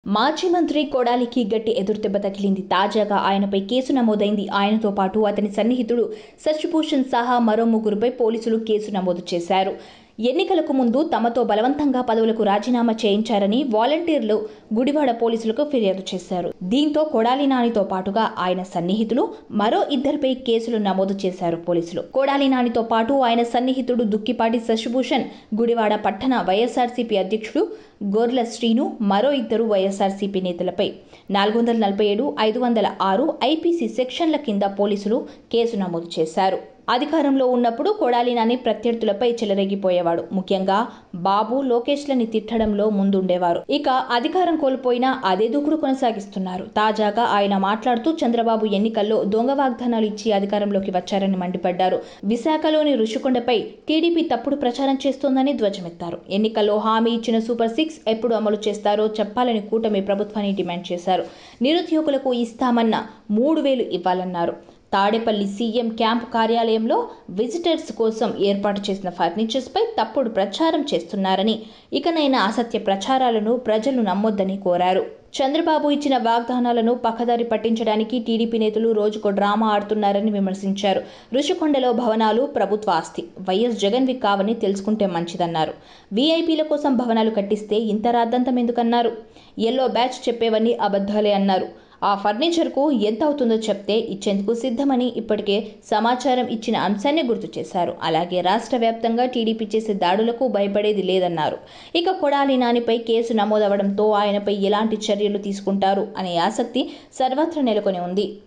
మాజీ మంత్రి కొడాలికి గట్టి ఎదురుదెబ్బ తగిలింది తాజాగా ఆయనపై కేసు నమోదైంది ఆయనతో పాటు అతని సన్నిహితుడు శశిభూషణ్ సహా మరో ముగ్గురుపై పోలీసులు కేసు నమోదు చేశారు ఎన్నికలకు ముందు తమతో బలవంతంగా పదవులకు రాజీనామా చేయించారని వాలంటీర్లు గుడివాడ పోలీసులకు ఫిర్యాదు చేశారు దీంతో కొడాలి నానితో పాటుగా ఆయన సన్నిహితులు మరో ఇద్దరిపై కేసులు నమోదు చేశారు పోలీసులు కొడాలి నానితో పాటు ఆయన సన్నిహితుడు దుక్కిపాటి శశిభూషణ్ గుడివాడ పట్టణ వైఎస్ఆర్సీపీ అధ్యక్షుడు గొర్ల శ్రీను మరో ఇద్దరు వైఎస్ఆర్సీపీ నేతలపై నాలుగు వందల నలభై ఏడు ఐదు వందల ఆరు ఐపీసీ సెక్షన్ల కింద పోలీసులు కేసు నమోదు చేశారు అధికారంలో ఉన్నప్పుడు కొడాలి నాని ప్రత్యర్థులపై చెలరేగిపోయేవాడు ముఖ్యంగా బాబు లోకేష్లని తిట్టడంలో ముందుండేవారు ఇక అధికారం కోల్పోయినా అదే దూకుడు కొనసాగిస్తున్నారు తాజాగా ఆయన మాట్లాడుతూ చంద్రబాబు ఎన్నికల్లో దొంగ వాగ్దానాలు ఇచ్చి అధికారంలోకి వచ్చారని మండిపడ్డారు విశాఖలోని రుషికొండపై టీడీపీ తప్పుడు ప్రచారం చేస్తోందని ధ్వజమెత్తారు ఎన్నికల్లో హామీ ఇచ్చిన సూపర్ సిక్స్ ఎప్పుడు అమలు చేస్తారో చెప్పాలని కూటమి ప్రభుత్వాన్ని డిమాండ్ చేశారు నిరుద్యోగులకు ఇస్తామన్న మూడు వేలు ఇవ్వాలన్నారు తాడేపల్లి సీఎం క్యాంపు కార్యాలయంలో విజిటర్స్ కోసం ఏర్పాటు చేసిన ఫర్నిచర్స్పై తప్పుడు ప్రచారం చేస్తున్నారని ఇకనైనా అసత్య ప్రచారాలను ప్రజలు నమ్మొద్దని కోరారు చంద్రబాబు ఇచ్చిన వాగ్దానాలను పక్కదారి పట్టించడానికి టీడీపీ నేతలు రోజుకో డ్రామా ఆడుతున్నారని విమర్శించారు రుషికొండలో భవనాలు ప్రభుత్వ ఆస్తి వైఎస్ జగన్వి కావని తెలుసుకుంటే మంచిదన్నారు వీఐపీల కోసం భవనాలు కట్టిస్తే ఇంత రాద్దంతం ఎందుకన్నారు ఎల్లో బ్యాచ్ చెప్పేవన్నీ అబద్ధాలే అన్నారు ఆ ఫర్నిచర్కు ఎంత అవుతుందో చెప్తే ఇచ్చేందుకు సిద్ధమని ఇప్పటికే సమాచారం ఇచ్చిన అంశాన్ని గుర్తు చేశారు అలాగే రాష్ట్ర వ్యాప్తంగా టీడీపీ చేసే దాడులకు భయపడేది లేదన్నారు ఇక కొడాలి నానిపై కేసు నమోదవడంతో ఆయనపై ఎలాంటి చర్యలు తీసుకుంటారు అనే ఆసక్తి సర్వత్రా నెలకొని ఉంది